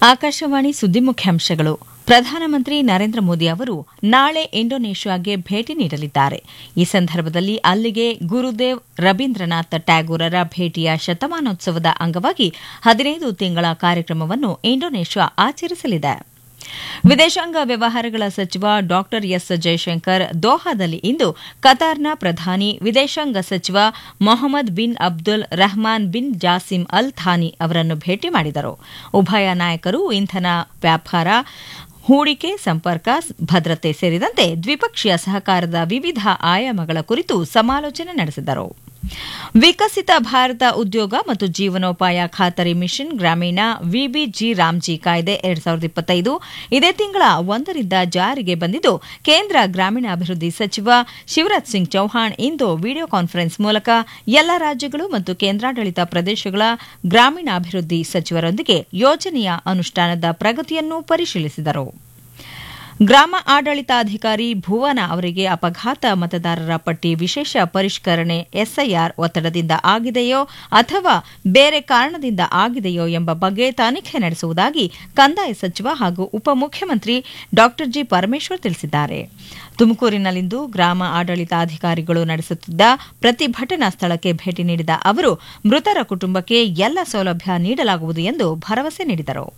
ಆಕಾಶವಾಣಿ ಸುದ್ದಿ ಮುಖ್ಯಾಂಶಗಳು ಪ್ರಧಾನಮಂತ್ರಿ ನರೇಂದ್ರ ಮೋದಿ ಅವರು ನಾಳೆ ಇಂಡೋನೇಷ್ಯಾಗೆ ಭೇಟಿ ನೀಡಲಿದ್ದಾರೆ ಈ ಸಂದರ್ಭದಲ್ಲಿ ಅಲ್ಲಿಗೆ ಗುರುದೇವ್ ರವೀಂದ್ರನಾಥ್ ಟ್ಯಾಗೋರರ ಭೇಟಿಯ ಶತಮಾನೋತ್ಸವದ ಅಂಗವಾಗಿ ಹದಿನೈದು ತಿಂಗಳ ಕಾರ್ಯಕ್ರಮವನ್ನು ಇಂಡೋನೇಷ್ಯಾ ಆಚರಿಸಲಿದೆ ವಿದೇಶಾಂಗ ವ್ಯವಹಾರಗಳ ಸಚಿವ ಡಾ ಎಸ್ ಜಯಶಂಕರ್ ದೋಹಾದಲ್ಲಿ ಇಂದು ಕತಾರ್ನ ಪ್ರಧಾನಿ ವಿದೇಶಾಂಗ ಸಚಿವ Mohammed bin Abdul Rahman bin Jassim Al Thani ಅವರನ್ನು ಭೇಟಿ ಮಾಡಿದರು ಉಭಯ ನಾಯಕರು ಇಂಧನ ವ್ಯಾಪಾರ ಹೂಡಿಕೆ ಸಂಪರ್ಕ ಭದ್ರತೆ ಸೇರಿದಂತೆ ದ್ವಿಪಕ್ಷೀಯ ಸಹಕಾರದ ವಿವಿಧ ಆಯಾಮಗಳ ಕುರಿತು ಸಮಾಲೋಚನೆ ನಡೆಸಿದರು ವಿಕಸಿತ ಭಾರತ ಉದ್ಯೋಗ ಮತ್ತು ಜೀವನೋಪಾಯ ಖಾತರಿ ಮಿಷನ್ ಗ್ರಾಮೀಣ ವಿಬಿಜಿ ರಾಮ್ಜಿ ಕಾಯ್ದೆ ಎರಡ್ ಸಾವಿರದ ಇಪ್ಪತ್ತೈದು ಇದೇ ತಿಂಗಳ ಒಂದರಿಂದ ಜಾರಿಗೆ ಬಂದಿದ್ದು ಕೇಂದ್ರ ಗ್ರಾಮೀಣಾಭಿವೃದ್ಧಿ ಸಚಿವ ಶಿವರಾಜ್ ಸಿಂಗ್ ಚೌಹಾಣ್ ಇಂದು ವಿಡಿಯೋ ಕಾನ್ಫರೆನ್ಸ್ ಮೂಲಕ ಎಲ್ಲ ರಾಜ್ಯಗಳು ಮತ್ತು ಕೇಂದ್ರಾಡಳಿತ ಪ್ರದೇಶಗಳ ಗ್ರಾಮೀಣಾಭಿವೃದ್ಧಿ ಸಚಿವರೊಂದಿಗೆ ಯೋಜನೆಯ ಅನುಷ್ಠಾನದ ಪ್ರಗತಿಯನ್ನು ಪರಿಶೀಲಿಸಿದರು ಗ್ರಾಮ ಆಡಳಿತಾಧಿಕಾರಿ ಭುವನ ಅವರಿಗೆ ಅಪಘಾತ ಮತದಾರರ ಪಟ್ಟಿ ವಿಶೇಷ ಪರಿಷ್ಕರಣೆ ಎಸ್ಐಆರ್ ಒತ್ತಡದಿಂದ ಆಗಿದೆಯೋ ಅಥವಾ ಬೇರೆ ಕಾರಣದಿಂದ ಆಗಿದೆಯೋ ಎಂಬ ಬಗ್ಗೆ ತನಿಖೆ ನಡೆಸುವುದಾಗಿ ಕಂದಾಯ ಸಚಿವ ಹಾಗೂ ಉಪಮುಖ್ಯಮಂತ್ರಿ ಡಾ ಜಿ ಪರಮೇಶ್ವರ್ ತಿಳಿಸಿದ್ದಾರೆ ತುಮಕೂರಿನಲ್ಲಿಂದು ಗ್ರಾಮ ಆಡಳಿತಾಧಿಕಾರಿಗಳು ನಡೆಸುತ್ತಿದ್ದ ಪ್ರತಿಭಟನಾ ಸ್ಥಳಕ್ಕೆ ಭೇಟಿ ನೀಡಿದ ಅವರು ಮೃತರ ಕುಟುಂಬಕ್ಕೆ ಎಲ್ಲ ಸೌಲಭ್ಯ ನೀಡಲಾಗುವುದು ಎಂದು ಭರವಸೆ ನೀಡಿದರು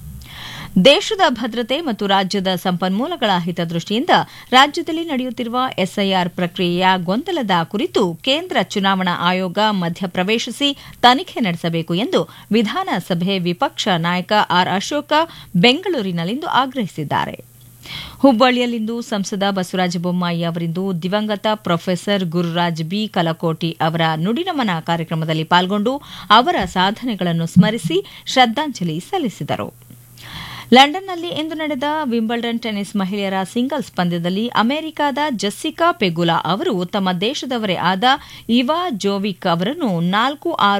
ದೇಶದ ಭದ್ರತೆ ಮತ್ತು ರಾಜ್ಯದ ಸಂಪನ್ಮೂಲಗಳ ಹಿತದೃಷ್ಟಿಯಿಂದ ರಾಜ್ಯದಲ್ಲಿ ನಡೆಯುತ್ತಿರುವ ಎಸ್ಐಆರ್ ಪ್ರಕ್ರಿಯೆಯ ಗೊಂದಲದ ಕುರಿತು ಕೇಂದ್ರ ಚುನಾವಣಾ ಆಯೋಗ ಮಧ್ಯಪ್ರವೇಶಿಸಿ ತನಿಖೆ ನಡೆಸಬೇಕು ಎಂದು ವಿಧಾನಸಭೆ ವಿಪಕ್ಷ ನಾಯಕ ಆರ್ ಅಶೋಕ ಬೆಂಗಳೂರಿನಲ್ಲಿಂದು ಆಗ್ರಹಿಸಿದ್ದಾರೆ ಹುಬ್ಬಳ್ಳಿಯಲ್ಲಿಂದು ಸಂಸದ ಬಸವರಾಜ ಬೊಮ್ಮಾಯಿ ಅವರಿಂದು ದಿವಂಗತ ಪ್ರೊಫೆಸರ್ ಗುರುರಾಜ್ ಬಿ ಕಲಕೋಟಿ ಅವರ ನುಡಿನಮನ ಕಾರ್ಯಕ್ರಮದಲ್ಲಿ ಪಾಲ್ಗೊಂಡು ಅವರ ಸಾಧನೆಗಳನ್ನು ಸ್ಮರಿಸಿ ಶ್ರದ್ದಾಂಜಲಿ ಸಲ್ಲಿಸಿದರು ಲಂಡನ್ನಲ್ಲಿ ಇಂದು ನಡೆದ ವಿಂಬಲ್ಡನ್ ಟೆನ್ನಿಸ್ ಮಹಿಳೆಯರ ಸಿಂಗಲ್ಸ್ ಪಂದ್ಯದಲ್ಲಿ ಅಮೆರಿಕದ ಜೆಸ್ಸಿಕಾ ಪೆಗುಲಾ ಅವರು ತಮ್ಮ ದೇಶದವರೇ ಆದ ಇವಾ ಜೋವಿಕ್ ಅವರನ್ನು ನಾಲ್ಕು ಆರು